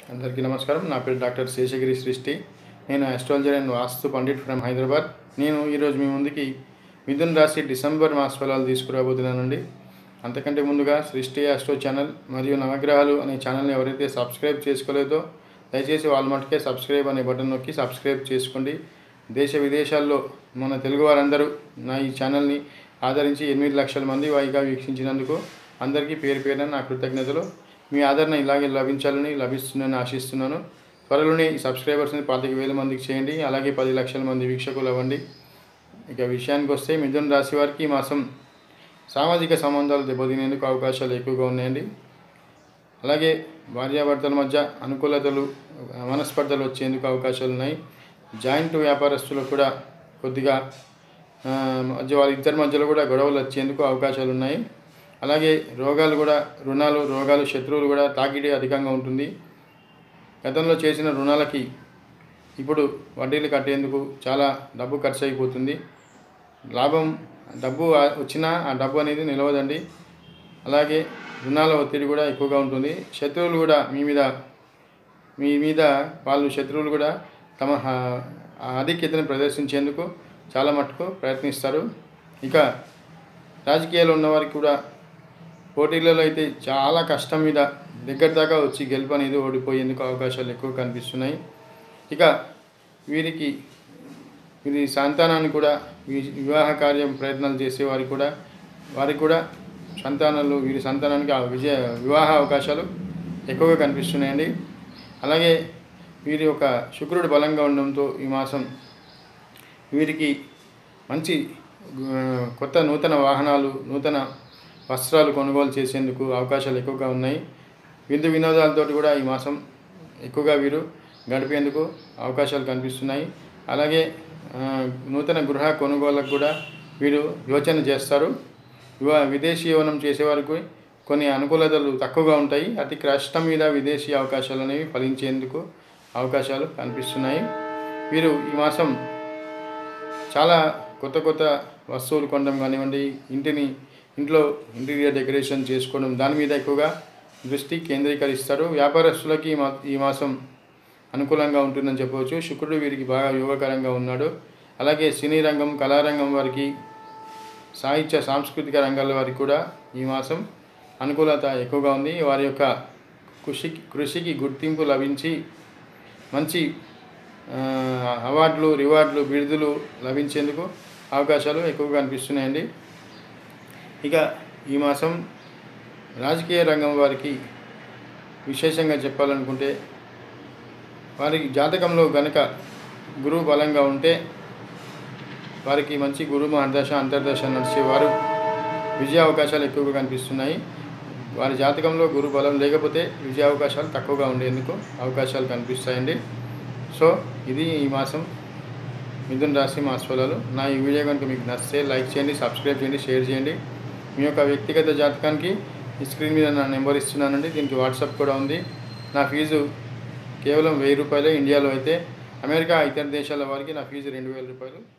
అందరికీ నమస్కారం నా పేరు డాక్టర్ శేషగిరి సృష్టి నేను astrologer and vastu pandit from Hyderabad నేను ఈరోజు మీ ముందుకి మిథున్ రాశి డిసెంబర్ మాస ఫలాలు తీసుకురాబోతున్నానండి అంతకంటే ముందుగా సృష్టి ఆస్ట్రో ఛానల్ మరియు నవగ్రహాలు అనే ఛానల్ని ఎవరైతే సబ్స్క్రైబ్ చేసుకోలేదో దయచేసి వాళ్ళ మటుకే సబ్స్క్రైబ్ అనే బటన్ నొక్కి సబ్స్క్రైబ్ చేసుకోండి దేశ విదేశాల్లో మన తెలుగు వారందరూ నా ఈ ఛానల్ని ఆదరించి ఎనిమిది లక్షల మంది వాయిగా వీక్షించినందుకు అందరికీ పేరు పేరున నా కృతజ్ఞతలు మీ ఆదరణ ఇలాగే లభించాలని లభిస్తుందని ఆశిస్తున్నాను త్వరలోనే ఈ సబ్స్క్రైబర్స్ని పాతిక వేల మందికి చేయండి అలాగే పది లక్షల మంది వీక్షకులు అవ్వండి ఇక విషయానికి వస్తే మిథున రాశి వారికి ఈ మాసం సామాజిక సంబంధాలు దెబ్బతినేందుకు అవకాశాలు ఎక్కువగా ఉన్నాయండి అలాగే భార్యాభర్తల మధ్య అనుకూలతలు మనస్పర్ధలు వచ్చేందుకు అవకాశాలు ఉన్నాయి జాయింట్ వ్యాపారస్తులకు కూడా కొద్దిగా ఆ, మధ్య వాళ్ళ ఇద్దరి మధ్యలో కూడా గొడవలు వచ్చేందుకు అవకాశాలు ఉన్నాయి అలాగే రోగాలు కూడా రుణాలు రోగాలు శత్రువులు కూడా తాకిడి అధికంగా ఉంటుంది గతంలో చేసిన రుణాలకి ఇప్పుడు వడ్డీలు కట్టేందుకు చాలా డబ్బు ఖర్చు అయిపోతుంది లాభం డబ్బు ఆ- వచ్చినా ఆ డబ్బు అనేది నిలవదండి అలాగే రుణాల ఒత్తిడి కూడా ఎక్కువగా ఉంటుంది శత్రువులు కూడా మీ మీద మీ మీద వాళ్ళు శత్రువులు కూడా తమ హ- ఆధిక్యతను ప్రదర్శించేందుకు చాలా మటుకు ప్రయత్నిస్తారు ఇక రాజకీయాల్లో ఉన్నవారికి కూడా పోటీలలో అయితే చాలా కష్టం మీద దగ్గర దాకా వచ్చి గెలుపు అనేది ఓడిపోయేందుకు అవకాశాలు ఎక్కువ కనిపిస్తున్నాయి ఇక వీరికి వీరి సంతానాన్ని కూడా వి- వివాహ కార్యం ప్రయత్నాలు చేసే వారికి కూడా వారికి కూడా సంతానాలు వీరి సంతానానికి ఆ విజయ వివాహ అవకాశాలు ఎక్కువగా కనిపిస్తున్నాయండి అలాగే వీరి యొక్క శుక్రుడు బలంగా ఉండడంతో ఈ మాసం వీరికి మంచి ఆ, కొత్త నూతన వాహనాలు నూతన వస్త్రాలు కొనుగోలు చేసేందుకు అవకాశాలు ఎక్కువగా ఉన్నాయి విందు వినోదాలతో కూడా ఈ మాసం ఎక్కువగా వీరు గడిపేందుకు అవకాశాలు కనిపిస్తున్నాయి అలాగే ఆ, నూతన గృహ కొనుగోళ్ళకు కూడా వీరు యోచన చేస్తారు వివా విదేశీ యవనం చేసేవారికి కొన్ని అనుకూలతలు తక్కువగా ఉంటాయి అతి కష్టం మీద విదేశీ అవకాశాలు అనేవి ఫలించేందుకు అవకాశాలు కనిపిస్తున్నాయి వీరు ఈ మాసం చాలా కొత్త కొత్త వస్తువులు కొనడం కానివ్వండి ఇంటిని ఇంట్లో ఇంటీరియర్ డెకరేషన్ చేసుకోవడం దాని మీద ఎక్కువగా దృష్టి కేంద్రీకరిస్తారు వ్యాపారస్తులకి ఈ మా ఈ మాసం అనుకూలంగా ఉంటుందని చెప్పవచ్చు శుక్రుడు వీరికి బాగా యోగకరంగా ఉన్నాడు అలాగే సినీ రంగం కళారంగం వారికి సాహిత్య సాంస్కృతిక రంగాల వారికి కూడా ఈ మాసం అనుకూలత ఎక్కువగా ఉంది వారి యొక్క కృషికి కృషికి గుర్తింపు లభించి మంచి ఆ, అవార్డులు రివార్డులు బిరుదులు లభించేందుకు అవకాశాలు ఎక్కువగా కనిపిస్తున్నాయండి ఇక ఈ మాసం రాజకీయ రంగం వారికి విశేషంగా చెప్పాలనుకుంటే వారి జాతకంలో గనక గురువు బలంగా ఉంటే వారికి మంచి గురు మహర్దశ అంతర్దశ నడిచేవారు విజయ అవకాశాలు ఎక్కువగా కనిపిస్తున్నాయి వారి జాతకంలో గురు బలం లేకపోతే విజయ అవకాశాలు తక్కువగా ఉండేందుకు అవకాశాలు కనిపిస్తాయండి సో ఇది ఈ మాసం మిథున్ రాశి మాస ఫలాలు నా ఈ వీడియో కనుక మీకు నచ్చితే లైక్ చేయండి సబ్స్క్రైబ్ చేయండి షేర్ చేయండి మీ యొక్క వ్యక్తిగత జాతకానికి ఈ స్క్రీన్ మీద నా నెంబర్ ఇస్తున్నానండి దీనికి వాట్సాప్ కూడా ఉంది నా ఫీజు కేవలం వెయ్యి రూపాయలు ఇండియాలో అయితే అమెరికా ఇతర దేశాల వారికి నా ఫీజు రెండు వేల రూపాయలు